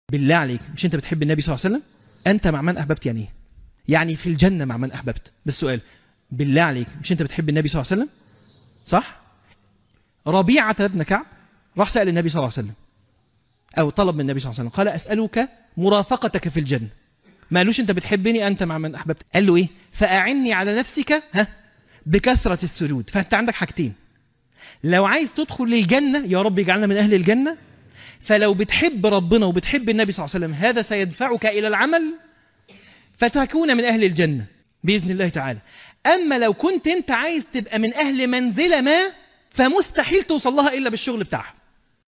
بالله عليك مش انت بتحب النبي صلى الله عليه وسلم انت مع من احببت يعني ايه يعني في الجنه مع من احببت ده السؤال بالله عليك مش انت بتحب النبي صلى الله عليه وسلم صح ربيعه بن كعب راح سال النبي صلى الله عليه وسلم او طلب من النبي صلى الله عليه وسلم قال اسالك مرافقتك في الجنه ما قالوش انت بتحبني انت مع من احببت قال له ايه فاعني على نفسك ها بكثره السجود فانت عندك حاجتين لو عايز تدخل للجنه يا رب اجعلنا من اهل الجنه فلو بتحب ربنا وبتحب النبي صلى الله عليه وسلم هذا سيدفعك إلى العمل فتكون من أهل الجنة بإذن الله تعالى أما لو كنت أنت عايز تبقى من أهل منزلة ما فمستحيل توصل لها إلا بالشغل بتاعها